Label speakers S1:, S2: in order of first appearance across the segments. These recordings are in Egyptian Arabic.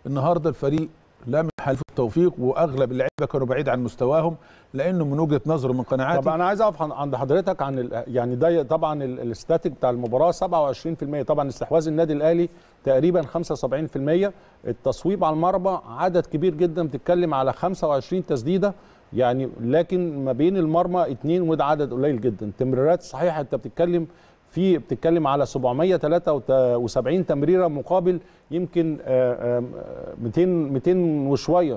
S1: النهارده الفريق لم يحالف التوفيق واغلب اللعيبه كانوا بعيد عن مستواهم لانه من وجهه نظره من قناعاتي
S2: طب انا عايز اقف عن- عند حضرتك عن ال- يعني ده طبعا ال- الاستاتيك بتاع المباراه 27% طبعا استحواذ النادي الاهلي تقريبا 75% التصويب على المرمى عدد كبير جدا بتتكلم على 25 تسديده يعني لكن ما بين المرمى اتنين وده عدد قليل جدا تمريرات صحيحه انت بتتكلم في بتتكلم على 773 تمريره مقابل يمكن آه، آه، 200 200 وشويه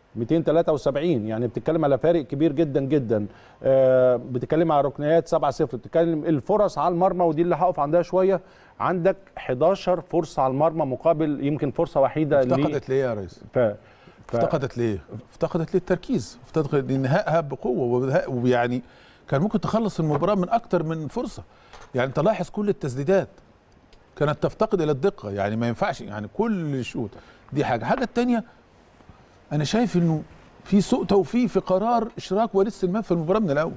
S2: 273 يعني بتتكلم على فارق كبير جدا جدا آه، بتتكلم على ركنيات 7 0 بتتكلم الفرص على المرمى ودي اللي هقف عندها شويه عندك 11 فرصه على المرمى مقابل يمكن فرصه وحيده ليه.
S1: افتقدت ليه يا ريس؟
S2: ف... ف...
S1: افتقدت ليه؟ افتقدت ليه التركيز؟ افتقدت انهائها بقوه وبها- ويعني كان ممكن تخلص المباراه من اكتر من فرصه يعني انت لاحظ كل التسديدات كانت تفتقد الى الدقه يعني ما ينفعش يعني كل الشوط دي حاجه الحاجه الثانيه انا شايف انه في سوء توفيق في قرار اشراك وليد سلمان في المباراه من الاول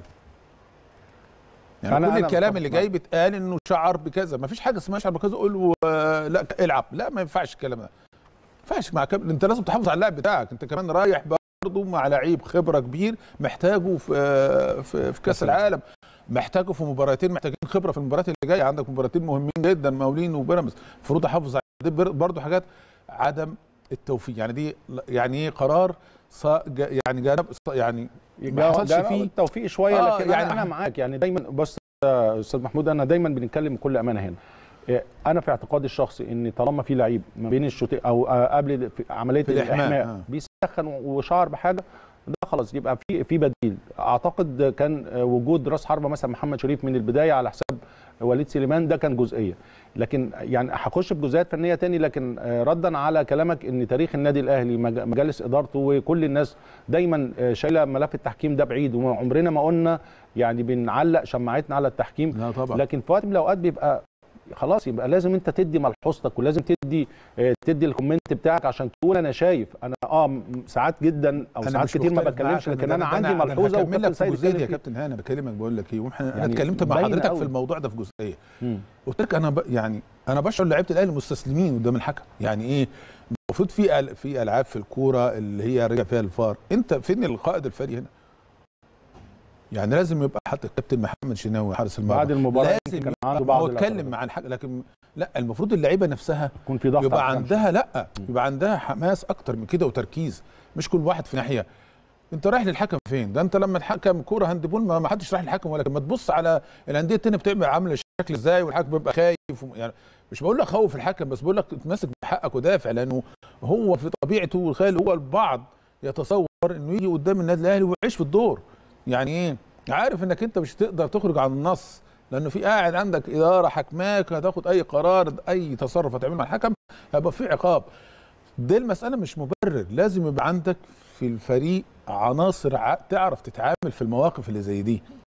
S1: يعني
S2: أنا-
S1: كل
S2: أنا
S1: الكلام
S2: متفق
S1: اللي
S2: معاك.
S1: جاي بيتقال انه شعر بكذا ما فيش حاجه اسمها شعر بكذا قول له آه، لا العب لا ما ينفعش الكلام ده ما ينفعش مع كابتن انت لازم تحافظ على اللاعب بتاعك انت كمان رايح برضه مع لعيب خبره كبير محتاجه في آه، في, في كاس العالم محتاجه في مباراتين محتاجين خبره في المباريات اللي جايه عندك مباراتين مهمين جدا مقاولين وبيراميدز المفروض احافظ على دي بر- برضه حاجات عدم التوفيق يعني دي يعني ايه قرار صا جا- يعني جانب صا- يعني ما حصلش
S2: ده
S1: فيه
S2: التوفيق شويه
S1: آه،
S2: لكن
S1: يعني
S2: يعني انا معاك يعني دايما بص يا استاذ محمود انا دايما بنتكلم بكل امانه هنا إيه، انا في اعتقادي الشخصي ان طالما في لعيب ما بين الشوطين او آه، قبل في عمليه
S1: في الإحماء،
S2: الاحماء
S1: آه.
S2: بيسخن وشعر بحاجه ده خلاص يبقى في في بديل اعتقد كان آه، وجود راس حربه مثلا محمد شريف من البدايه على حساب وليد سليمان ده كان جزئيه لكن يعني هخش في جزئيات فنيه تاني لكن آه، ردا على كلامك ان تاريخ النادي الاهلي مج- مجالس ادارته وكل الناس دايما آه، شايله ملف التحكيم ده بعيد وعمرنا ما قلنا يعني بنعلق شماعتنا على التحكيم
S1: لا طبعا
S2: لكن في وقت من الاوقات بيبقى خلاص يبقى لازم انت تدي ملحوظتك ولازم تدي آه، تدي الكومنت بتاعك عشان تقول انا شايف انا اه م- ساعات جدا او
S1: أنا
S2: ساعات
S1: مش
S2: كتير ما
S1: مختلف
S2: بتكلمش
S1: معاك،
S2: لكن
S1: ده
S2: انا
S1: ده
S2: عندي
S1: أنا
S2: ملحوظه
S1: هكمل لك في
S2: سيد
S1: الجزئيه دي يا
S2: اتكلم
S1: كابتن هاني بكلمك بقول لك ايه واحنا انا
S2: يعني
S1: اتكلمت مع
S2: باينة
S1: حضرتك
S2: قوي.
S1: في الموضوع ده في جزئيه
S2: مم.
S1: قلت لك انا ب... يعني انا بشعر لعيبه الاهلي مستسلمين قدام الحكم يعني ايه المفروض في أل... في العاب في الكوره اللي هي رجع فيها الفار انت فين القائد الفريق هنا يعني لازم يبقى حتى الكابتن محمد شناوي حارس المرمى
S2: بعد المباراه
S1: لازم
S2: كان
S1: يبقى-
S2: عنده
S1: هو
S2: بعض
S1: اتكلم
S2: الاعتراضات.
S1: مع الحكم لكن لا المفروض اللعيبه نفسها
S2: يكون في ضغط
S1: يبقى
S2: على الحكم.
S1: عندها لا يبقى عندها حماس اكتر من كده وتركيز مش كل واحد في ناحيه انت رايح للحكم فين ده انت لما الحكم كوره هاندبول ما ما حدش رايح للحكم ولا لما تبص على الانديه التانيه بتعمل عامله شكل ازاي والحكم بيبقى خايف و- يعني مش بقول لك خوف الحكم بس بقول لك تمسك بحقك ودافع لانه هو في طبيعته والخيال هو البعض يتصور انه يجي قدام النادي الاهلي ويعيش في الدور يعني ايه عارف انك انت مش هتقدر تخرج عن النص لانه في قاعد عندك اداره حكماك هتاخد اي قرار اي تصرف هتعمله مع الحكم هيبقى في عقاب دي المساله مش مبرر لازم يبقى عندك في الفريق عناصر ع- تعرف تتعامل في المواقف اللي زي دي